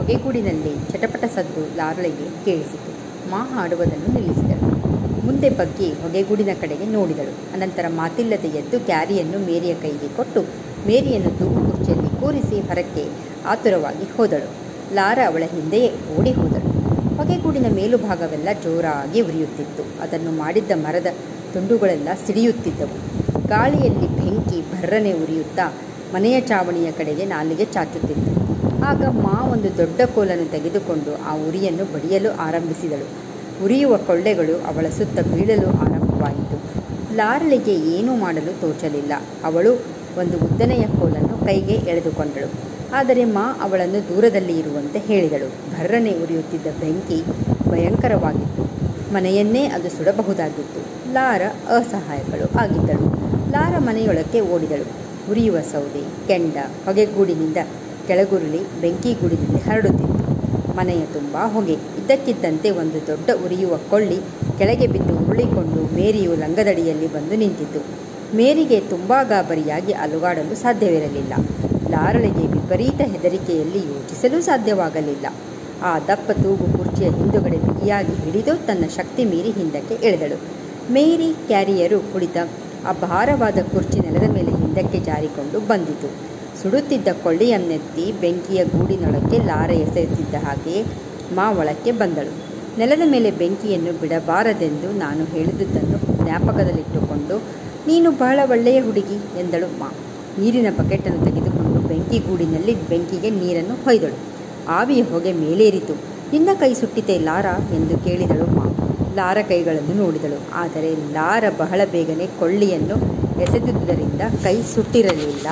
ಹೊಗೆಗೂಡಿನಲ್ಲಿ ಚಟಪಟ ಸದ್ದು ಲಾರಳಿಗೆ ಕೇಳಿಸಿತು ಮಾ ಹಾಡುವುದನ್ನು ನಿಲ್ಲಿಸಿದಳು ಮುಂದೆ ಬಗ್ಗಿ ಹೊಗೆಗೂಡಿನ ಕಡೆಗೆ ನೋಡಿದಳು ಅನಂತರ ಮಾತಿಲ್ಲದೆ ಎದ್ದು ಕ್ಯಾರಿಯನ್ನು ಮೇರಿಯ ಕೈಗೆ ಕೊಟ್ಟು ಮೇರಿಯನ್ನು ತೂಗು ಕುರ್ಚಿಯಲ್ಲಿ ಕೂರಿಸಿ ಹೊರಕ್ಕೆ ಆತುರವಾಗಿ ಹೋದಳು ಲಾರ ಅವಳ ಹಿಂದೆಯೇ ಓಡಿ ಹೋದಳು ಹೊಗೆಗೂಡಿನ ಮೇಲುಭಾಗವೆಲ್ಲ ಜೋರಾಗಿ ಉರಿಯುತ್ತಿತ್ತು ಅದನ್ನು ಮಾಡಿದ್ದ ಮರದ ತುಂಡುಗಳೆಲ್ಲ ಸಿಡಿಯುತ್ತಿದ್ದವು ಗಾಳಿಯಲ್ಲಿ ಬೆಂಕಿ ಭರ್ರನೆ ಉರಿಯುತ್ತಾ ಮನೆಯ ಚಾವಣಿಯ ಕಡೆಗೆ ನಾಲಿಗೆ ಚಾಚುತ್ತಿತ್ತು ಆಗ ಮಾ ಒಂದು ದೊಡ್ಡ ಕೋಲನ್ನು ತೆಗೆದುಕೊಂಡು ಆ ಉರಿಯನ್ನು ಬಡಿಯಲು ಆರಂಭಿಸಿದಳು ಉರಿಯುವ ಕೊಳ್ಳೆಗಳು ಅವಳ ಸುತ್ತ ಬೀಳಲು ಆರಂಭವಾಯಿತು ಲಾರಳಿಗೆ ಏನೂ ಮಾಡಲು ತೋಚಲಿಲ್ಲ ಅವಳು ಒಂದು ಉದ್ದನೆಯ ಕೋಲನ್ನು ಕೈಗೆ ಎಳೆದುಕೊಂಡಳು ಆದರೆ ಮಾ ಅವಳನ್ನು ದೂರದಲ್ಲಿ ಇರುವಂತೆ ಹೇಳಿದಳು ಭರ್ರನೆ ಉರಿಯುತ್ತಿದ್ದ ಬೆಂಕಿ ಭಯಂಕರವಾಗಿತ್ತು ಮನೆಯನ್ನೇ ಅದು ಸುಡಬಹುದಾಗಿತ್ತು ಲಾರ ಅಸಹಾಯಕಳು ಆಗಿದ್ದಳು ಲಾರ ಮನೆಯೊಳಕ್ಕೆ ಓಡಿದಳು ಉರಿಯುವ ಸೌದೆ ಕೆಂಡ ಹೊಗೆಗೂಡಿನಿಂದ ಕೆಳಗುರುಳಿ ಬೆಂಕಿ ಗೂಡಿನಲ್ಲಿ ಹರಡುತ್ತಿತ್ತು ಮನೆಯ ತುಂಬ ಹೊಗೆ ಇದ್ದಕ್ಕಿದ್ದಂತೆ ಒಂದು ದೊಡ್ಡ ಉರಿಯುವ ಕೊಳ್ಳಿ ಕೆಳಗೆ ಬಿದ್ದು ಉರುಳಿಕೊಂಡು ಮೇರಿಯು ಲಂಗದಡಿಯಲ್ಲಿ ಬಂದು ನಿಂತಿತು ಮೇರಿಗೆ ತುಂಬ ಗಾಬರಿಯಾಗಿ ಅಲುಗಾಡಲು ಸಾಧ್ಯವಿರಲಿಲ್ಲ ಲಾರಳಿಗೆ ವಿಪರೀತ ಹೆದರಿಕೆಯಲ್ಲಿ ಯೋಚಿಸಲು ಸಾಧ್ಯವಾಗಲಿಲ್ಲ ಆ ದಪ್ಪ ತೂಗು ಕುರ್ಚಿಯ ಹಿಂದುಗಡೆ ಬಿಗಿಯಾಗಿ ಹಿಡಿದು ತನ್ನ ಶಕ್ತಿ ಮೀರಿ ಹಿಂದಕ್ಕೆ ಎಳೆದಳು ಮೇರಿ ಕ್ಯಾರಿಯರು ಕುಳಿತ ಆ ಭಾರವಾದ ಕುರ್ಚಿ ನೆಲದ ಮೇಲೆ ಹಿಂದಕ್ಕೆ ಜಾರಿಕೊಂಡು ಬಂದಿತು ಸುಡುತ್ತಿದ್ದ ಕೊಳ್ಳಿಯನ್ನೆತ್ತಿ ಬೆಂಕಿಯ ಗೂಡಿನೊಳಕ್ಕೆ ಲಾರ ಎಸೆಯುತ್ತಿದ್ದ ಹಾಗೆಯೇ ಮಾ ಒಳಕ್ಕೆ ಬಂದಳು ನೆಲದ ಮೇಲೆ ಬೆಂಕಿಯನ್ನು ಬಿಡಬಾರದೆಂದು ನಾನು ಹೇಳಿದುದನ್ನು ಜ್ಞಾಪಕದಲ್ಲಿಟ್ಟುಕೊಂಡು ನೀನು ಬಹಳ ಒಳ್ಳೆಯ ಹುಡುಗಿ ಎಂದಳು ಮಾ ನೀರಿನ ಬಕೆಟನ್ನು ತೆಗೆದುಕೊಂಡು ಬೆಂಕಿ ಗೂಡಿನಲ್ಲಿ ಬೆಂಕಿಗೆ ನೀರನ್ನು ಹೊಯ್ದಳು ಆವಿಯ ಹೊಗೆ ಮೇಲೇರಿತು ನಿನ್ನ ಕೈ ಸುಟ್ಟಿತೆ ಲಾರ ಎಂದು ಕೇಳಿದಳು ಮಾ ಲಾರ ಕೈಗಳನ್ನು ನೋಡಿದಳು ಆದರೆ ಲಾರ ಬಹಳ ಬೇಗನೆ ಕೊಳ್ಳಿಯನ್ನು ಎಸೆದುದರಿಂದ ಕೈ ಸುಟ್ಟಿರಲಿಲ್ಲ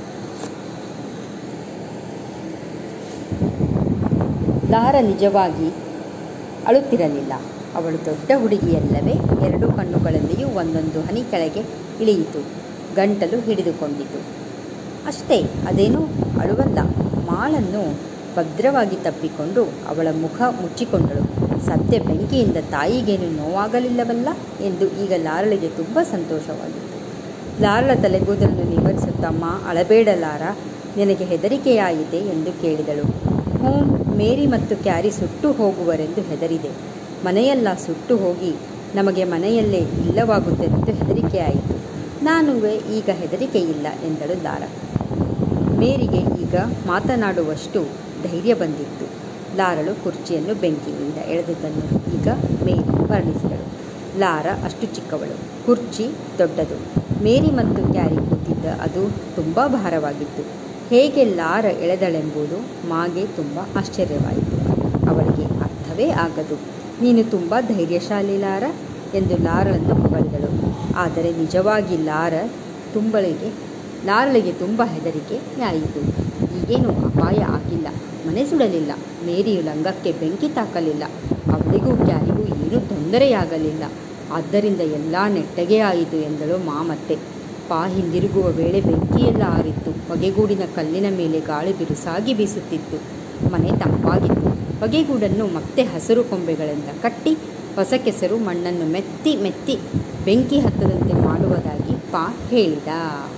ಲಾರ ನಿಜವಾಗಿ ಅಳುತ್ತಿರಲಿಲ್ಲ ಅವಳು ದೊಡ್ಡ ಹುಡುಗಿಯಲ್ಲವೇ ಎರಡು ಕಣ್ಣುಗಳಲ್ಲಿಯೂ ಒಂದೊಂದು ಹನಿ ಕೆಳಗೆ ಇಳಿಯಿತು ಗಂಟಲು ಹಿಡಿದುಕೊಂಡಿತು ಅಷ್ಟೇ ಅದೇನೂ ಅಳುವಲ್ಲ ಮಾಳನ್ನು ಭದ್ರವಾಗಿ ತಪ್ಪಿಕೊಂಡು ಅವಳ ಮುಖ ಮುಚ್ಚಿಕೊಂಡಳು ಸದ್ಯ ಬೆಂಕಿಯಿಂದ ತಾಯಿಗೇನು ನೋವಾಗಲಿಲ್ಲವಲ್ಲ ಎಂದು ಈಗ ಲಾರಳಿಗೆ ತುಂಬ ಸಂತೋಷವಾಗಿತ್ತು ಲಾರಳ ತಲೆಗೂದಲನ್ನು ನಿವಾರಿಸುತ್ತಮ್ಮ ಅಳಬೇಡ ಲಾರ ನಿನಗೆ ಹೆದರಿಕೆಯಾಯಿತೆ ಎಂದು ಕೇಳಿದಳು ಹ್ಞೂ ಮೇರಿ ಮತ್ತು ಕ್ಯಾರಿ ಸುಟ್ಟು ಹೋಗುವರೆಂದು ಹೆದರಿದೆ ಮನೆಯೆಲ್ಲ ಸುಟ್ಟು ಹೋಗಿ ನಮಗೆ ಮನೆಯಲ್ಲೇ ಇಲ್ಲವಾಗುತ್ತದೆಂದು ಹೆದರಿಕೆಯಾಯಿತು ನಾನುವೆ ಈಗ ಹೆದರಿಕೆ ಇಲ್ಲ ಎಂದಳು ಲಾರ ಮೇರಿಗೆ ಈಗ ಮಾತನಾಡುವಷ್ಟು ಧೈರ್ಯ ಬಂದಿತ್ತು ಲಾರಳು ಕುರ್ಚಿಯನ್ನು ಬೆಂಕಿಯಿಂದ ಎಳೆದುದನ್ನು ಈಗ ಮೇರಿ ವರ್ಣಿಸಿದಳು ಲಾರ ಅಷ್ಟು ಚಿಕ್ಕವಳು ಕುರ್ಚಿ ದೊಡ್ಡದು ಮೇರಿ ಮತ್ತು ಕ್ಯಾರಿ ಕೂತಿದ್ದ ಅದು ತುಂಬ ಭಾರವಾಗಿತ್ತು ಹೇಗೆ ಲಾರ ಎಳೆದಳೆಂಬುದು ಮಾಗೆ ತುಂಬ ಆಶ್ಚರ್ಯವಾಯಿತು ಅವಳಿಗೆ ಅರ್ಥವೇ ಆಗದು ನೀನು ತುಂಬ ಧೈರ್ಯಶಾಲಿ ಲಾರ ಎಂದು ಲಾರಳನ್ನು ಹೊಗಳಿದಳು ಆದರೆ ನಿಜವಾಗಿ ಲಾರ ತುಂಬಳಿಗೆ ಲಾರಳಿಗೆ ತುಂಬ ಹೆದರಿಕೆಯಾಯಿತು ಈಗೇನು ಅಪಾಯ ಆಗಿಲ್ಲ ಮನೆ ಸುಡಲಿಲ್ಲ ಮೇರಿಯು ಲಂಗಕ್ಕೆ ಬೆಂಕಿ ತಾಕಲಿಲ್ಲ ಅವಳಿಗೂ ಕ್ಯಾರಿಗೂ ಏನೂ ತೊಂದರೆಯಾಗಲಿಲ್ಲ ಆದ್ದರಿಂದ ಎಲ್ಲ ನೆಟ್ಟಗೆ ಆಯಿತು ಎಂದಳು ಮಾಮತ್ತೆ ಪಾ ಹಿಂದಿರುಗುವ ವೇಳೆ ಬೆಂಕಿಯೆಲ್ಲ ಆರಿತ್ತು ಹೊಗೆಗೂಡಿನ ಕಲ್ಲಿನ ಮೇಲೆ ಗಾಳಿ ಬಿರುಸಾಗಿ ಬೀಸುತ್ತಿತ್ತು ಮನೆ ತಂಪಾಗಿತ್ತು ಹೊಗೆಗೂಡನ್ನು ಮತ್ತೆ ಹಸಿರು ಕೊಂಬೆಗಳಿಂದ ಕಟ್ಟಿ ಹೊಸ ಕೆಸರು ಮಣ್ಣನ್ನು ಮೆತ್ತಿ ಮೆತ್ತಿ ಬೆಂಕಿ ಹತ್ತದಂತೆ ಮಾಡುವುದಾಗಿ ಪಾ ಹೇಳಿದ